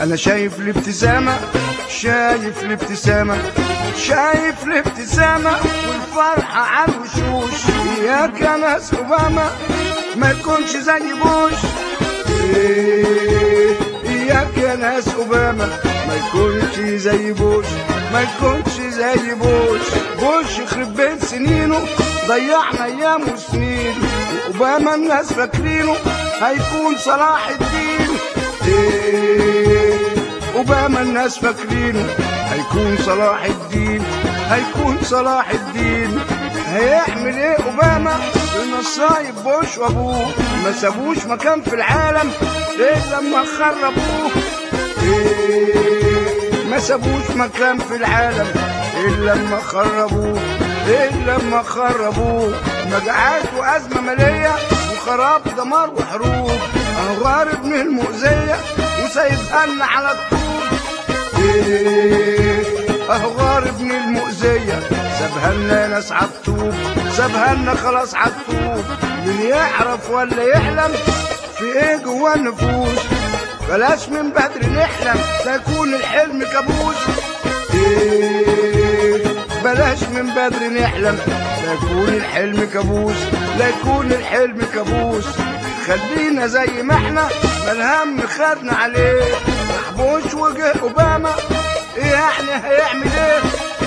انا شايف الابتسامة شايف الابتسامة شايف الابتسامة والفرحة على الوشوش اياك يا ناس اوباما ما يكونش زي بوش إيه، اياك يا ناس اوباما ما يكونش زي بوش ما يكونش زي بوش بوش يخرب بيت سنينه ضيعنا ايام وسنين واوباما الناس فاكرينه هيكون صلاح الدين إيه، اوباما الناس فاكرينه هيكون صلاح الدين هيكون صلاح الدين هيعمل ايه اوباما للنصايب بوش وابوه ما سابوش مكان في العالم الا لما خربوه إيه ما سابوش مكان في العالم الا لما خربوه الا لما خربوه مجاعات وازمه ماليه وخراب دمار وحروب انا غارب من المؤذيه وسايب قلنا على الطول إيه اهو غارب من المؤذية سابها لنا ناس عالطوب سابها لنا خلاص عالطوب من يعرف ولا يحلم في ايه جوا النفوس بلاش من بدري نحلم تكون الحلم كابوس إيه بلاش من بدري نحلم تكون الحلم كابوس لا يكون الحلم كابوس خلينا زي ما احنا ما الهم خدنا عليه محبوش وجه اوباما ايه يعني هيعمل ايه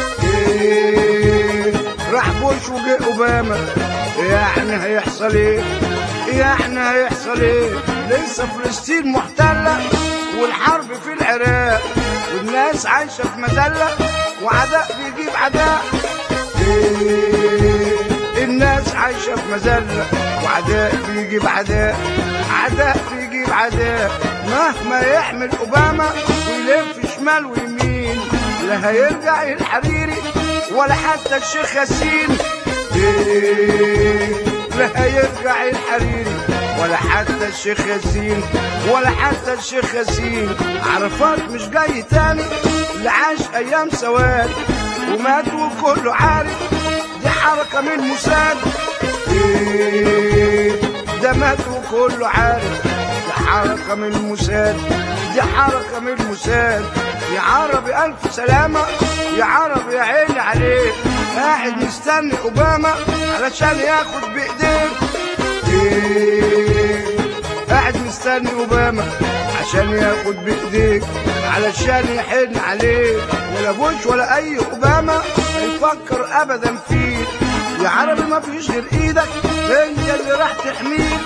ايه راح بوش وجه اوباما إيه يعني هيحصل ايه إيه يعني هيحصل ايه لسه فلسطين محتلة والحرب في العراق والناس عايشة في مذلة وعداء بيجيب عداء إيه الناس عايشة في مذلة وعداء بيجيب عداء عداء بيجيب عداء مهما يحمل أوباما ويلف شمال ويمين لا هيرجع الحريري ولا حتى الشيخ ياسين إيه لا هيرجع الحريري ولا حتى الشيخ ياسين ولا حتى الشيخ ياسين عرفات مش جاي تاني اللي عاش ايام سواد ومات وكله عارف دي حركه من موساد إيه ده مات وكله عارف دي حركه من موساد دي حركه من موساد يا عربي الف سلامه يا عربي يا عيني عليك قاعد مستني اوباما علشان ياخد بايديك إيه قاعد مستني اوباما عشان ياخد بايديك علشان يحن عليك ولا بوش ولا اي اوباما هيفكر ابدا فيك يا عربي ما فيش غير ايدك هي اللي راح تحميك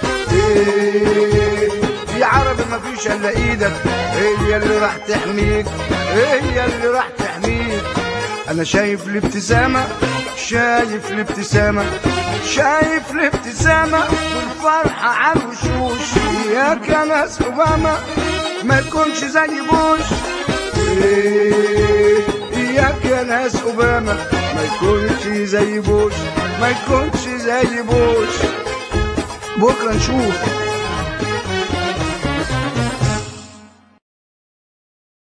إيه يا عربي ما فيش الا ايدك هي اللي راح تحميك هي اللي راح تحميك انا شايف الابتسامة شايف الابتسامة شايف الابتسامة والفرحة على الوشوش اياك يا ناس اوباما ما يكونش زي بوش إيه، اياك يا ناس اوباما ما يكونش زي بوش ما يكونش زي بوش بكره نشوف